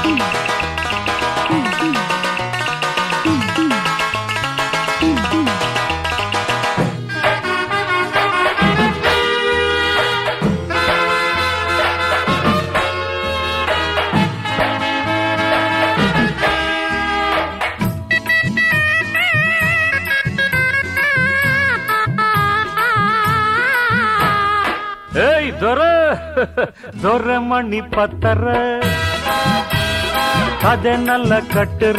ஏய் ದೊರ ದೊರ மணி பத்தர கதை நல்ல கட்டுற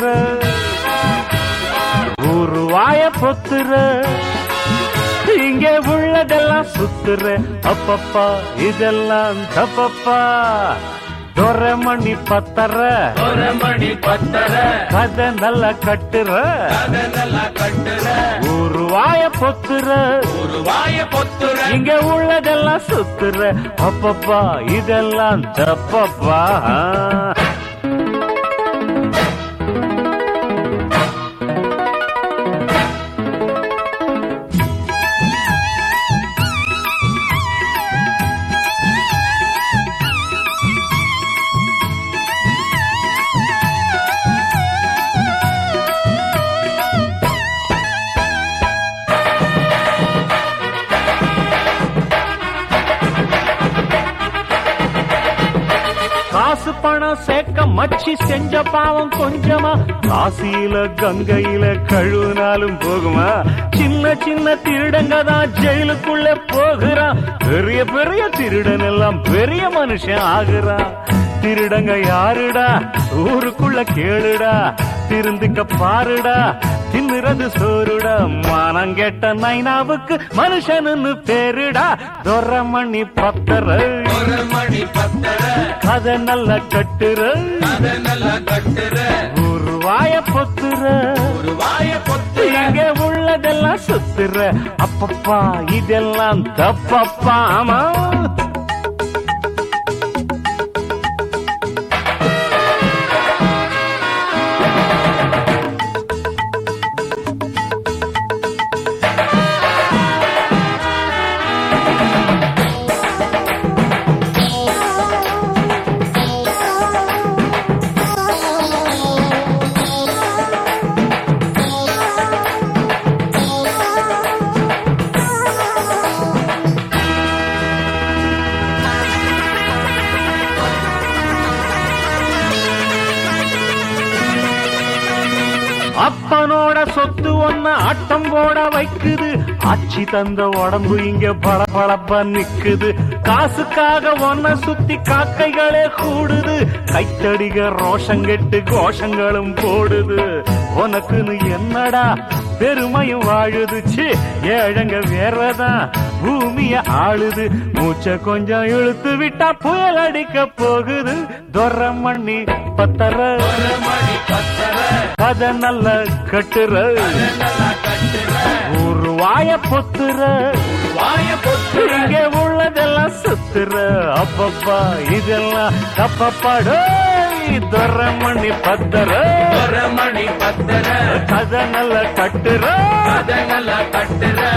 ஊரு வாய பொத்துற இங்கே உள்ளதெல்லாம் சுத்துற அப்பப்பா இதெல்லாம் தப்பப்பா ದೊರ மணி பத்தர ஒரு மணி பத்தர கதை நல்ல கட்டுற அதனெல்ல கட்டுற ஊரு வாய பொத்துற ஒரு வாய பொத்துற இங்க உள்ளதெல்லாம் சுத்துற அப்பப்பா இதெல்லாம் தப்பப்பா காசு பணம் சேர்க்க மச்சி செஞ்ச பாவம் கொஞ்சமா காசியில கங்கையில கழுவினாலும் போகுமா சின்ன சின்ன திருடங்க தான் ஜெயிலுக்குள்ள போகிறான் பெரிய பெரிய திருடன் எல்லாம் பெரிய மனுஷன் ஆகுறான் திருடங்க யாருடா ஊருக்குள்ள கேளுடா திருந்துக்க பாருடா தின்னுறது சோறுடா மானம் கெட்ட நைனாவுக்கு மனுஷனுன்னு பேருடா தொரமணி பத்தர ஒரு மணி பத்தர கதை நல்ல கட்டுற அதனெல்ல கட்டுற ஒரு வாய பொத்துற ஒரு வாய பொத்துற இங்க உள்ளதெல்லாம் சுத்துற அப்பப்பா இதெல்லாம் தப்பப்பா ஆமா அப்பனோட சொத்து ஒன்ன ஆட்டம் போட வைக்குது ஆட்சி தந்த உடம்பு இங்க பளபளப்பா நிக்குது காசுக்காக ஒன்ன சுத்தி காக்கைகளே கூடுது கைத்தடிக ரோஷங்கெட்டு கோஷங்களும் போடுது உனக்குன்னு என்னடா பெருமையும் வாழுது ச்சீ ஏழங்க வேறதான் பூமிய ஆளுது மூச்ச கொஞ்சம் இழுத்து விட்டா புயல் அடிக்க போகுது தொரம் மண்ணி பத்தர ஒரு மணி பத்தர கதை நல்ல கட்டுற அதனெல்ல கட்டுற ஒரு வாய பொத்துற ஒரு வாய பொத்துற இங்க உள்ளதெல்லாம் சுத்துற அப்பப்பா இதெல்லாம் தப்பப்பாடோ தொரமணி பத்தர ஒரு மணி பத்தர கதை நல்ல கட்டுற அதனெல்ல கட்டுற